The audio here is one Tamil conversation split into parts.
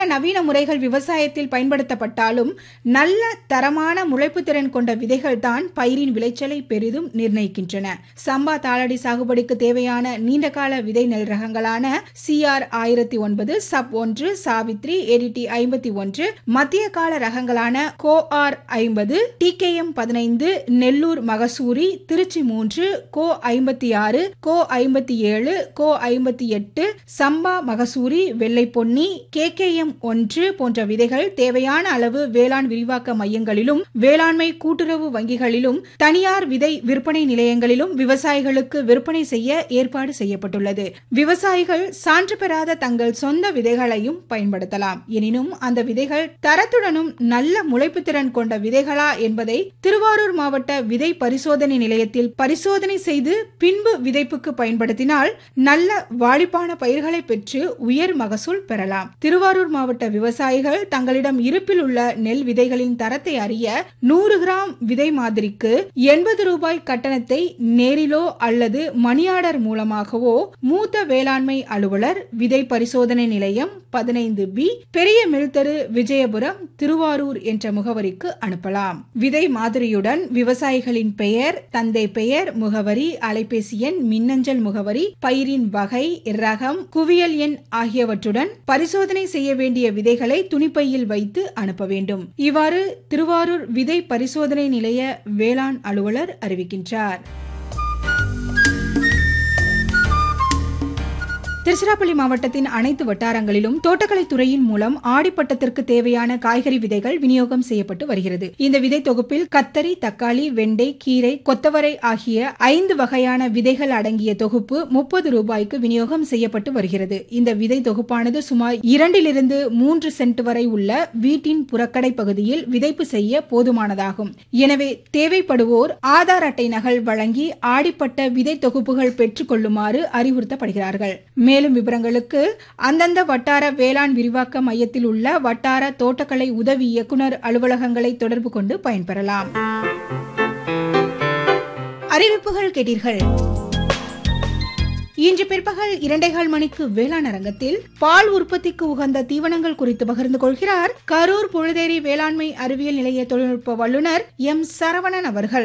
நவீன முறைகள் விவசாயத்தில் பயன்படுத்தப்பட்டாலும் நல்ல தரமான முளைப்பு திறன் கொண்ட விதைகள் தான் பயிரின் விளைச்சலை பெரிதும் நிர்ணயிக்கின்றன சம்பா தாளடி சாகுபடிக்கு தேவையான நீண்டகால விதை நெல் ரகங்களான சிஆர் ஆயிரத்தி ஒன்பது சப் ஒன்று சாவித்ரி ஏடிடி ஐம்பத்தி ஒன்று மத்திய கால ரகங்களான கோ ஆர் ஐம்பது டிகேஎம் பதினைந்து நெல்லூர் மகசூரி திருச்சி மூன்று கோ ஐம்பத்தி ஆறு கோ ஐம்பத்தி ஏழு கோ ஐம்பத்தி எட்டு சம்பா மகசூரி வெள்ளை பொன்னி கேகேஎம் ஒன்று போன்ற விதைகள் தேவையான அளவு வேளாண் விரிவாக்க மையங்களிலும் வேளாண்மை கூட்டுறவு வங்கிகளிலும் தனியார் விதை விற்பனை நிலையங்களிலும் விவசாயிகளுக்கு விற்பனை செய்ய ஏற்பாடு செய்யப்பட்டுள்ளது விவசாயிகள் சான்று பெறாத தங்கள் சொந்த விதைகளையும் பயன்படுத்தலாம் எனினும் அந்த விதைகள் தரத்துடனும் நல்ல முளைப்பு திறன் கொண்ட விதைகளா என்பதை திருவாரூர் மாவட்ட விதை பரிசோதனை நிலையத்தில் பரிசோதனை செய்து பின்பு விதைப்புக்கு பயன்படுத்தினால் நல்ல வாடிப்பான பயிர்களை பெற்று உயர் மகசூல் பெறலாம் திருவாரூர் மாவட்ட விவசாயிகள் தங்களிடம் இருப்பில் உள்ள நெல் விதைகளின் தரத்தை அறிய நூறு கிராம் விதை மாதிரிக்கு எண்பது ரூபாய் கட்டணத்தை நேரிலோ அல்லது மணியாடர் மூலமாகவோ மூத்த வேளாண்மை அலுவலர் விதை பரிசோதனை நிலையம் பதினைந்து பி பெரிய மில்தரு விஜயபுரம் திருவாரூர் என்ற முகவரிக்கு அனுப்பலாம் விதை மாதிரியுடன் விவசாயிகளின் பெயர் தந்தை பெயர் முகவரி அலைபேசி எண் மின்னஞ்சல் முகவரி பயிரின் வகை ரகம் குவியல் எண் ஆகியவற்றுடன் பரிசோதனை செய்ய வேண்டிய விதைகளை துணிப்பையில் வைத்து அனுப்ப வேண்டும் இவ்வாறு திருவாரூர் விதை பரிசோதனை நிலைய வேளாண் அலுவலர் அறிவிக்கின்றார் திருச்சிராப்பள்ளி மாவட்டத்தின் அனைத்து வட்டாரங்களிலும் தோட்டக்கலை துறையின் மூலம் ஆடிப்பட்டத்திற்கு தேவையான காய்கறி விதைகள் விநியோகம் செய்யப்பட்டு வருகிறது இந்த விதை தொகுப்பில் கத்தரி தக்காளி வெண்டை கீரை கொத்தவரை ஆகிய ஐந்து வகையான விதைகள் அடங்கிய தொகுப்பு முப்பது ரூபாய்க்கு விநியோகம் செய்யப்பட்டு வருகிறது இந்த விதை தொகுப்பானது சுமார் இரண்டிலிருந்து மூன்று சென்ட் வரை உள்ள வீட்டின் புறக்கடை பகுதியில் விதைப்பு செய்ய போதுமானதாகும் எனவே தேவைப்படுவோர் ஆதார் அட்டை நகல் வழங்கி ஆடிப்பட்ட விதை தொகுப்புகள் பெற்றுக் கொள்ளுமாறு அறிவுறுத்தப்படுகிறார்கள் மேலும் விவரங்களுக்கு அந்தந்த வட்டார வேளாண் விரிவாக்க மையத்தில் உள்ள வட்டார தோட்டக்கலை உதவி இயக்குநர் அலுவலகங்களை தொடர்பு கொண்டு பயன்பெறலாம் அறிவிப்புகள் கேட்டீர்கள் இன்று பிற்பகல் இரண்டைகால் மணிக்கு வேளாண் அரங்கத்தில் பால் உற்பத்திக்கு உகந்த தீவனங்கள் குறித்து பகிர்ந்து கொள்கிறார் கரூர் புழுதேரி வேளாண்மை அறிவியல் நிலைய தொழில்நுட்ப வல்லுநர் எம் சரவணன் அவர்கள்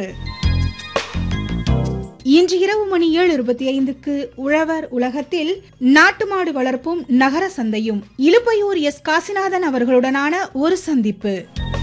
இன்று இரவு மணி ஏழு இருபத்தி ஐந்துக்கு உழவர் உலகத்தில் நாட்டு மாடு வளர்ப்பும் நகர சந்தையும் இலுப்பையூர் எஸ் காசிநாதன் அவர்களுடனான ஒரு சந்திப்பு